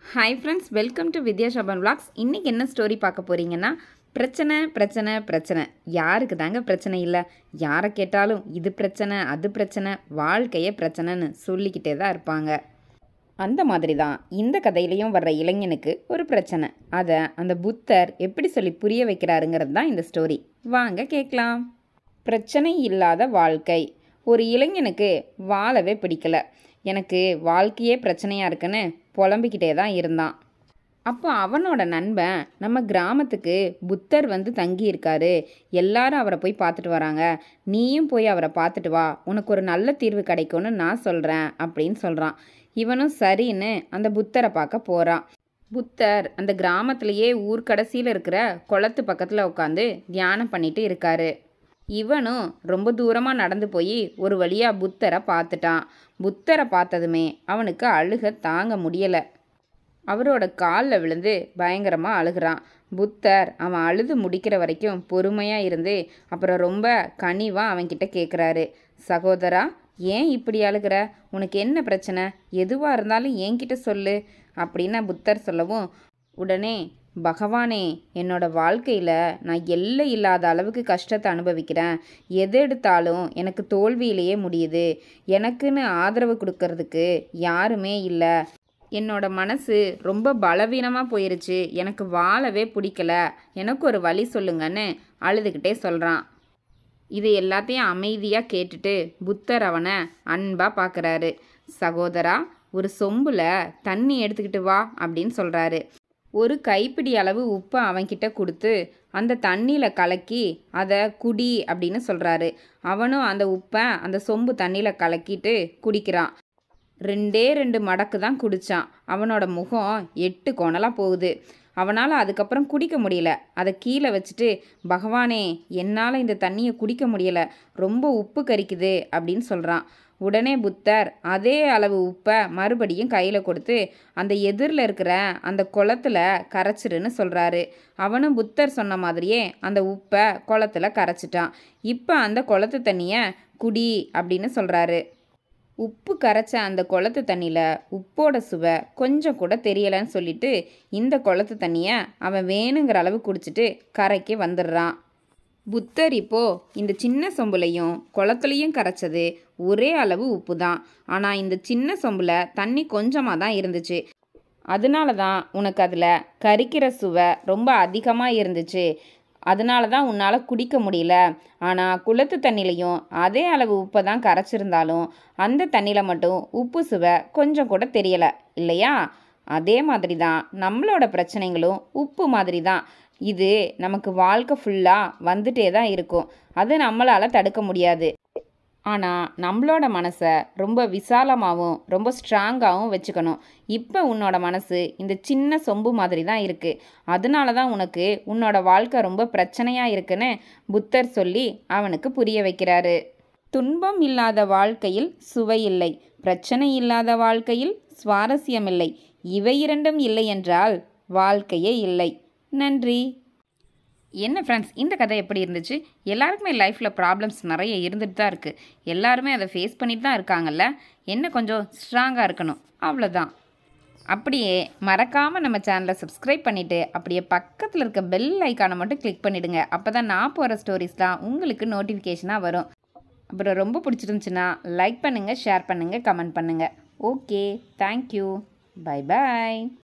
hi friends welcome to Vidya Shaban vlogs இன்றைக்கி என்ன story பார்க்க போகிறீங்கன்னா பிரச்சனை பிரச்சனை பிரச்சனை யாருக்கு தாங்க பிரச்சனை இல்லை யாரை கேட்டாலும் இது பிரச்சனை அது பிரச்சனை வாழ்க்கையே பிரச்சனைன்னு சொல்லிக்கிட்டே தான் இருப்பாங்க அந்த மாதிரி தான் இந்த கதையிலையும் வர்ற இளைஞனுக்கு ஒரு பிரச்சனை அதை அந்த புத்தர் எப்படி சொல்லி புரிய வைக்கிறாருங்கிறது தான் இந்த ஸ்டோரி வாங்க கேட்கலாம் பிரச்சனை இல்லாத வாழ்க்கை ஒரு இளைஞனுக்கு வாழவே பிடிக்கல எனக்கு வாழ்க்கையே பிரச்சனையாக இருக்குன்னு புலம்பிக்கிட்டே தான் இருந்தான் அப்போ அவனோட நண்பன் நம்ம கிராமத்துக்கு புத்தர் வந்து தங்கி இருக்காரு எல்லாரும் அவரை போய் பார்த்துட்டு வராங்க நீயும் போய் அவரை பார்த்துட்டு வா உனக்கு ஒரு நல்ல தீர்வு கிடைக்கும்னு நான் சொல்கிறேன் அப்படின்னு சொல்கிறான் இவனும் சரின்னு அந்த புத்தரை பார்க்க போகிறான் புத்தர் அந்த கிராமத்திலேயே ஊர் கடைசியில் இருக்கிற குளத்து பக்கத்தில் உட்காந்து தியானம் பண்ணிட்டு இருக்காரு இவனும் ரொம்ப தூரமாக நடந்து போய் ஒரு வழியாக புத்தரை பார்த்துட்டான் புத்தரை பார்த்ததுமே அவனுக்கு அழுக தாங்க முடியலை அவரோட காலில் விழுந்து பயங்கரமாக அழுகிறான் புத்தர் அவன் அழுது முடிக்கிற வரைக்கும் பொறுமையாக இருந்து அப்புறம் ரொம்ப கனிவாக அவன்கிட்ட கேட்குறாரு சகோதரா ஏன் இப்படி அழுகிற உனக்கு என்ன பிரச்சனை எதுவாக இருந்தாலும் என்கிட்ட சொல்லு அப்படின்னு புத்தர் சொல்லவும் உடனே பகவானே என்னோட வாழ்க்கையில் நான் எல்லை இல்லாத அளவுக்கு கஷ்டத்தை அனுபவிக்கிறேன் எது எடுத்தாலும் எனக்கு தோல்வியிலேயே முடியுது எனக்குன்னு ஆதரவு கொடுக்கறதுக்கு யாருமே இல்லை என்னோட மனசு ரொம்ப பலவீனமாக போயிருச்சு எனக்கு வாழவே பிடிக்கல எனக்கு ஒரு வழி சொல்லுங்கன்னு அழுதுகிட்டே சொல்கிறான் இது எல்லாத்தையும் அமைதியாக கேட்டுட்டு புத்தர் அவனை அன்பாக பார்க்குறாரு சகோதரா ஒரு சொம்பில் தண்ணி எடுத்துக்கிட்டு வா அப்படின்னு சொல்கிறாரு ஒரு கைப்பிடி அளவு உப்பை அவன்கிட்ட கொடுத்து அந்த தண்ணியில் கலக்கி அதை குடி அப்படின்னு சொல்கிறாரு அவனும் அந்த உப்பை அந்த சொம்பு தண்ணியில் கலக்கிட்டு குடிக்கிறான் ரெண்டே ரெண்டு மடக்கு தான் குடித்தான் அவனோட முகம் எட்டு கோணலாக போகுது அவனால் அதுக்கப்புறம் குடிக்க முடியல அதை கீழே வச்சுட்டு பகவானே என்னால் இந்த தண்ணியை குடிக்க முடியல ரொம்ப உப்பு கரிக்குது அப்படின்னு சொல்கிறான் உடனே புத்தர் அதே அளவு உப்பை மறுபடியும் கையில் கொடுத்து அந்த எதிரில் இருக்கிற அந்த குளத்துல கரைச்சிருன்னு சொல்கிறாரு அவனும் புத்தர் சொன்ன மாதிரியே அந்த உப்பை குளத்துல கரைச்சிட்டான் இப்போ அந்த குளத்து தண்ணியை குடி அப்படின்னு சொல்கிறாரு உப்பு கரைச்ச அந்த குளத்து தண்ணியில் உப்போட சுவை கொஞ்சம் கூட தெரியலைன்னு சொல்லிட்டு இந்த குளத்து தண்ணியை அவன் வேணுங்கிற அளவு குடிச்சிட்டு கரைக்கு வந்துடுறான் புத்தர் இப்போ இந்த சின்ன சொம்புலையும் குளத்துலையும் கரைச்சது ஒரே அளவு உப்பு தான் ஆனால் இந்த சின்ன சொம்பில் தண்ணி கொஞ்சமாக தான் இருந்துச்சு அதனால தான் உனக்கு அதில் கரிக்கிற சுவை ரொம்ப அதிகமாக இருந்துச்சு அதனால தான் உன்னால் குடிக்க முடியல ஆனால் குளத்து தண்ணிலையும் அதே அளவு உப்பை தான் கரைச்சிருந்தாலும் அந்த தண்ணியில் மட்டும் உப்பு சுவை கொஞ்சம் கூட தெரியலை இல்லையா அதே மாதிரி தான் நம்மளோட பிரச்சனைகளும் உப்பு மாதிரி தான் இது நமக்கு வாழ்க்கை ஃபுல்லாக வந்துட்டே தான் இருக்கும் அது நம்மளால் தடுக்க முடியாது ஆனால் நம்மளோட மனசை ரொம்ப விசாலமாகவும் ரொம்ப ஸ்ட்ராங்காகவும் வச்சுக்கணும் இப்போ உன்னோட மனசு இந்த சின்ன சொம்பு மாதிரி தான் இருக்குது அதனால தான் உனக்கு உன்னோட வாழ்க்கை ரொம்ப பிரச்சனையாக இருக்குன்னு புத்தர் சொல்லி அவனுக்கு புரிய வைக்கிறாரு துன்பம் இல்லாத வாழ்க்கையில் சுவை இல்லை பிரச்சனை இல்லாத வாழ்க்கையில் சுவாரஸ்யமில்லை இவை இரண்டும் இல்லை என்றால் வாழ்க்கையே இல்லை நன்றி என்ன ஃப்ரெண்ட்ஸ் இந்த கதை எப்படி இருந்துச்சு எல்லாருக்குமே லைஃப்பில் ப்ராப்ளம்ஸ் நிறைய இருந்துட்டு தான் இருக்குது எல்லாருமே அதை ஃபேஸ் பண்ணிட்டு தான் இருக்காங்கல்ல என்ன கொஞ்சம் ஸ்ட்ராங்காக இருக்கணும் அவ்வளோதான் அப்படியே மறக்காமல் நம்ம சேனலை சப்ஸ்கிரைப் பண்ணிவிட்டு அப்படியே பக்கத்தில் இருக்க பெல் ஐக்கானை மட்டும் கிளிக் பண்ணிவிடுங்க அப்போ தான் நான் போகிற ஸ்டோரிஸ்லாம் உங்களுக்கு நோட்டிஃபிகேஷனாக வரும் அப்புறம் ரொம்ப பிடிச்சிருந்துச்சுன்னா லைக் பண்ணுங்கள் ஷேர் பண்ணுங்கள் கமெண்ட் பண்ணுங்கள் ஓகே தேங்க்யூ பை பாய்